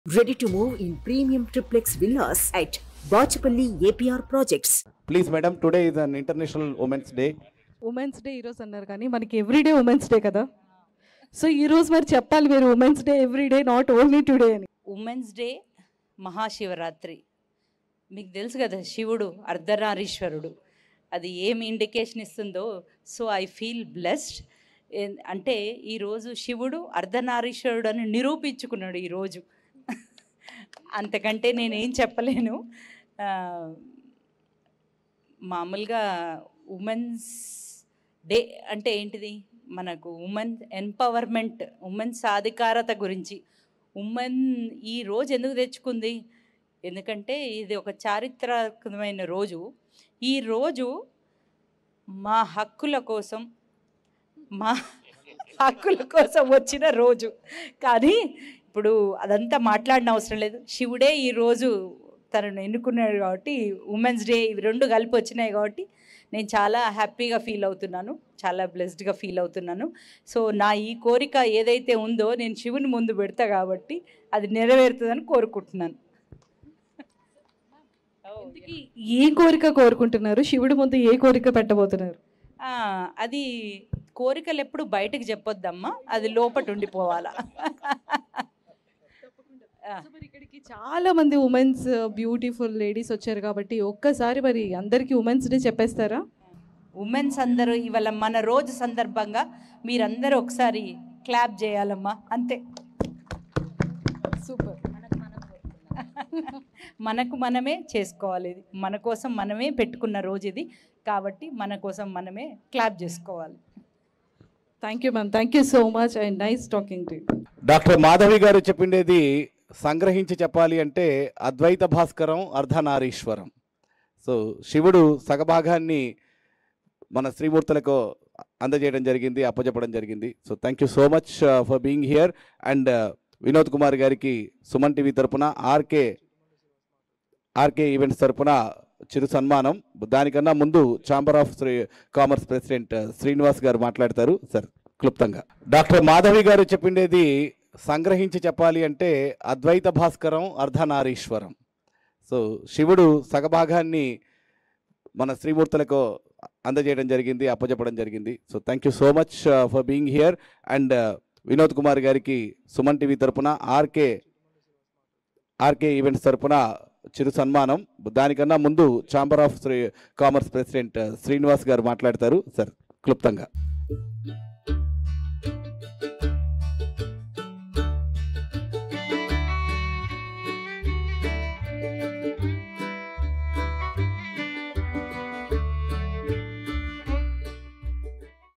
Ready to move in premium triplex villas at Bachapalli APR Projects. Please madam today is an international women's day women's day ఈరోజు అన్నారు కానీ మనకి everyday women's day కదా so ఈరోజు మరి చెప్పాలి మీరు women's day everyday not only today అని ఉమెన్స్ డే మహాశివరాత్రి మీకు తెలుసు కదా శివుడు అర్ధనారీశ్వరుడు అది ఏం ఇండికేషన్ ఇస్తుందో సో ఐ ఫీల్ బ్లెస్డ్ అంటే ఈరోజు శివుడు అర్ధనారీశ్వరుడు అని నిరూపించుకున్నాడు ఈరోజు అంతకంటే నేనేం చెప్పలేను ఆ, మామూలుగా ఉమెన్స్ డే అంటే ఏంటిది మనకు ఉమెన్ ఎంపవర్మెంట్ ఉమెన్ సాధికారత గురించి ఉమెన్ ఈ రోజు ఎందుకు తెచ్చుకుంది ఎందుకంటే ఇది ఒక చారిత్రాత్మకమైన రోజు ఈ రోజు మా హక్కుల కోసం మా హక్కుల కోసం వచ్చిన రోజు కానీ ఇప్పుడు అదంతా మాట్లాడిన అవసరం లేదు శివుడే ఈరోజు తనను ఎన్నుకున్నాడు కాబట్టి ఉమెన్స్ డే ఇవి రెండు కలిపి వచ్చినాయి కాబట్టి నేను చాలా హ్యాపీగా ఫీల్ అవుతున్నాను చాలా బ్లెస్డ్గా ఫీల్ అవుతున్నాను సో నా ఈ కోరిక ఏదైతే ఉందో నేను శివుని ముందు పెడతా కాబట్టి అది నెరవేరుతుందని కోరుకుంటున్నాను ఇంతకీ ఏ కోరిక కోరుకుంటున్నారు శివుడి ముందు ఏ కోరిక పెట్టబోతున్నారు ఆ, అది కోరికలు ఎప్పుడు బయటకు చెప్పొద్దమ్మా అది లోపట ఉండిపోవాలా ఆ. సో మరి ఇక్కడికి చాలా మంది ఉమెన్స్ బ్యూటిఫుల్ లేడీస్ వచ్చారు కాబట్టి ఒక్కసారి మరి అందరికీ ఉమెన్స్ డే చెప్పేస్తారా ఉమెన్స్ అందరూ ఇవాళ మన రోజు సందర్భంగా మీరందరూ ఒకసారి క్లాప్ చేయాలమ్మా అంతే సూపర్ మనకు మనమే చేసుకోవాలి ఇది మన కోసం మనమే పెట్టుకున్న రోజు ఇది కాబట్టి మన కోసం మనమే క్లాప్ చేసుకోవాలి thank you ma'am thank you so much and nice talking to doctor Madhavi garu చెప్పిండేది సంగ్రహించి చెప్పాలి అంటే అద్వైత భాస్కరం అర్ధనారీశ్వరం సో శివుడు సగభాగాన్ని మన శ్రీమూర్తులకు అందజేయడం జరిగింది అప్పచెప్పడం జరిగింది so thank you so much for being here and Vinod Kumar గారికి సుమన్ టీవీ తరపున ఆర్కే ఆర్కే ఈవెంట్స్ తరపున చిరు సన్మానం దానికన్నా ముందు chamber of Shri commerce president Srinivas garu మాట్లాడతారు సార్ క్లుప్తంగా డాక్టర్ మాధవి గారు చెప్పిండేది సంగ్రహించి చెప్పాలి అంటే అద్వైత భాస్కరం అర్ధనారీశ్వరం సో శివుడు సగభాగాన్ని మన శ్రీమూర్తులకు అందజేయడం జరిగింది అప్పచెప్పడం జరిగింది so thank you so much for being here and Vinod Kumar గారికి సుమన్ టీవీ తరపున ఆర్కే ఆర్కే ఈవెంట్స్ తరపున చిరు సన్మానం దానికన్నా ముందు chamber of Shri commerce president Srinivas garu మాట్లాడతారు సార్ క్లుప్తంగా